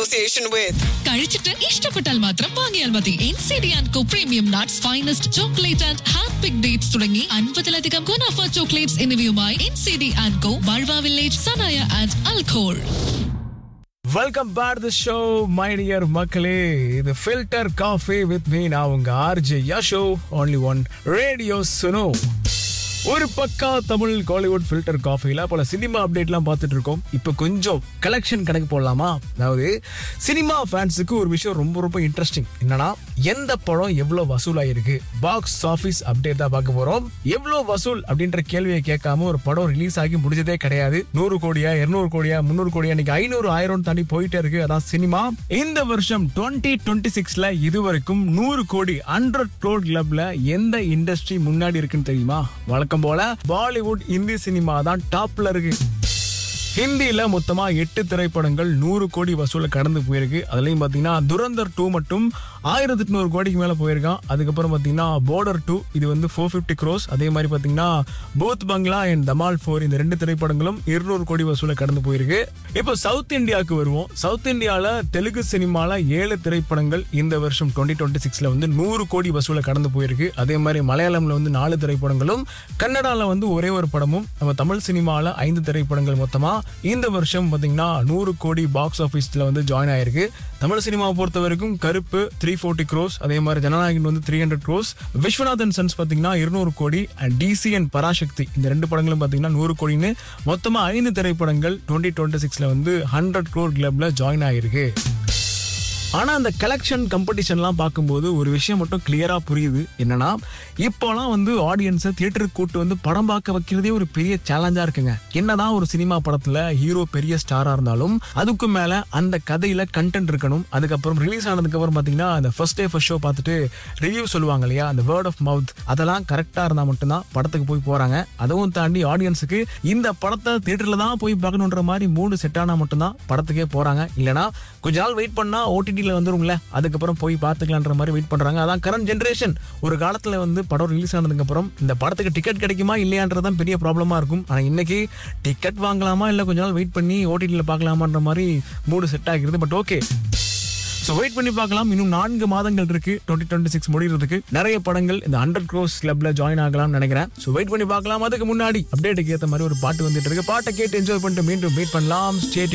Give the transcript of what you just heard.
association with. കഴിച്ചിട്ട് ഇഷ്ടപ്പെട്ടാൽ മാത്രം വാങ്ങിയാൽ മതി N C D and co premium nuts finest chocolate and hand pick dates തുടങ്ങി അൻപതിലധികം ഗുണാഫ ചോക്ലേറ്റ്സ് എന്നിവയുമായി N C D and co ബൾവ വില്ലേജ് സനായ ആൻഡ് അൽഖോൾ welcome back the show my dear மக்களே இது ஃபில்டர் காஃபி வித் மீ நான் உங்க RJ Yasho only one radio Suno ஒரு பக்கா தமிழ் காலிவுட் ஃபில்டர் காஃபில பல சினிமா அப்டேட்லாம் பார்த்துட்டு இருக்கோம் இப்போ கொஞ்சம் கலெக்ஷன் கணக்கு போடலாமா அதாவது சினிமா ஃபேன்ஸுக்கு ஒரு விஷயம் ரொம்ப ரொம்ப இன்ட்ரெஸ்டிங் என்னன்னா எந்த படம் எவ்வளோ வசூலாயிருக்கு பாக்ஸ் ஆஃபீஸ் அப்டேட் தான் பார்க்க போறோம் எவ்வளோ வசூல் அப்படின்ற கேள்வியை கேட்காம ஒரு படம் ரிலீஸ் ஆகி முடிஞ்சதே கிடையாது நூறு கோடியா இருநூறு கோடியா முந்நூறு கோடியா இன்னைக்கு ஐநூறு ஆயிரம் தாண்டி போயிட்டே இருக்கு அதான் சினிமா இந்த வருஷம் டுவெண்ட்டி டுவெண்ட்டி சிக்ஸ்ல இதுவரைக்கும் நூறு கோடி ஹண்ட்ரட் க்ரோட் கிளப்ல எந்த இண்டஸ்ட்ரி முன்னாடி இருக்குன்னு தெரியுமா வழக்கம் போல பாலிவுட் இந்தி சினிமா தான் டாப்ல இருக்கு ஹிந்தியில மொத்தமா எட்டு திரைப்படங்கள் நூறு கோடி வசூல கடந்து போயிருக்கு அதுலயும் பாத்தீங்கன்னா துரந்தர் டூ மட்டும் ஆயிரத்தி எட்நூறு கோடிக்கு மேல போயிருக்கான் அதுக்கப்புறம் பாத்தீங்கன்னா பார்டர் டூ இது வந்து ஃபோர் ஃபிஃப்டி க்ரோஸ் அதே மாதிரி பாத்தீங்கன்னா பூத் பங்களா அண்ட் தமால் ஃபோர் இந்த ரெண்டு திரைப்படங்களும் இருநூறு கோடி வசூல கடந்து போயிருக்கு இப்போ சவுத் இந்தியாவுக்கு வருவோம் சவுத் இந்தியால தெலுங்கு சினிமால ஏழு திரைப்படங்கள் இந்த வருஷம் டுவெண்ட்டி டுவெண்ட்டி சிக்ஸ்ல வந்து நூறு கோடி வசூல கடந்து போயிருக்கு அதே மாதிரி மலையாளம்ல வந்து நாலு திரைப்படங்களும் கன்னடால வந்து ஒரே ஒரு படமும் நம்ம தமிழ் சினிமால ஐந்து திரைப்படங்கள் மொத்தமா இந்த வருஷம் பாத்தீங்கன்னா நூறு கோடி பாக்ஸ் ஆஃபீஸ்ல வந்து ஜாயின் ஆயிருக்கு தமிழ் சினிமாவை பொறுத்த வரைக்கும் கருப்பு த்ரீ ஃபோர்ட்டி க்ரோஸ் அதே மாதிரி ஜனநாயகன் வந்து three hundred crores Viswanathan sons பாத்தீங்கன்னா இருநூறு கோடி அண்ட் டிசி அண்ட் பராசக்தி இந்த ரெண்டு படங்களும் பாத்தீங்கன்னா நூறு கோடின்னு மொத்தமா ஐந்து திரைப்படங்கள் டுவெண்ட்டி டுவெண்ட்டி சிக்ஸ்ல வந்து ஹண்ட்ரட் க்ரோர் கிளப்ல ஜாயின் ஆயிருக்கு ஆனா அந்த கலெக்ஷன் காம்படிஷன்லாம் பார்க்கும்போது ஒரு விஷயம் மட்டும் கிளியரா புரியுது என்னன்னா இப்போலாம் வந்து ஆடியன்ஸை தியேட்டருக்கு கூட்டு வந்து படம் பார்க்க வைக்கிறதே ஒரு பெரிய சேலஞ்சா இருக்குங்க என்னதான் ஒரு சினிமா படத்துல ஹீரோ பெரிய ஸ்டாரா இருந்தாலும் அதுக்கும் மேல அந்த கதையில கண்டென்ட் இருக்கணும் அதுக்கப்புறம் ரிலீஸ் ஆனதுக்கு அப்புறம் பாத்தீங்கன்னா அந்த ஃபர்ஸ்ட் டே ஃபர்ஸ்ட் ஷோ பார்த்துட்டு ரிவ்யூ சொல்லுவாங்க இல்லையா அந்த வேர்ட் ஆஃப் மவுத் அதெல்லாம் கரெக்டா இருந்தா மட்டும்தான் படத்துக்கு போய் போறாங்க அதுவும் தாண்டி ஆடியன்ஸுக்கு இந்த படத்தை தியேட்டர்ல தான் போய் பார்க்கணுன்ற மாதிரி மூணு செட் ஆனா மட்டும்தான் படத்துக்கே போறாங்க இல்லனா கொஞ்ச நாள் வெயிட் பண்ணா ஓடிடியில் வந்துருங்களே அதுக்கப்புறம் போய் பார்த்துக்கலான்ற மாதிரி வெயிட் பண்றாங்க அதான் கரண்ட் ஜென்ரேஷன் ஒரு காலத்துல வந்து படம் ரிலீஸ் ஆனதுக்கு அப்புறம் இந்த படத்துக்கு டிக்கெட் கிடைக்குமா இல்லையான்றதான் பெரிய ப்ராப்ளமா இருக்கும் ஆனா இன்னைக்கு டிக்கெட் வாங்கலாமா இல்ல கொஞ்ச நாள் வெயிட் பண்ணி ஓடிடியில் பார்க்கலாமான்ற மாதிரி மூடு செட் ஆகிறது பட் ஓகே ஸோ வெயிட் பண்ணி பார்க்கலாம் இன்னும் நான்கு மாதங்கள் இருக்கு டுவெண்ட்டி டுவெண்ட்டி சிக்ஸ் முடிகிறதுக்கு நிறைய படங்கள் இந்த ஹண்ட்ரட் க்ரோஸ் கிளப்ல ஜாயின் ஆகலாம்னு நினைக்கிறேன் ஸோ வெயிட் பண்ணி பார்க்கலாம் அதுக்கு முன்னாடி அப்டேட்டுக்கு ஏற்ற மாதிரி ஒரு பாட்டு வந்துட்டு இருக்கு பாட்டை கேட்டு என்ஜாய் பண்ணிட்டு மீண்டும் வெயிட் பண்ணலாம் ஸ்டேட்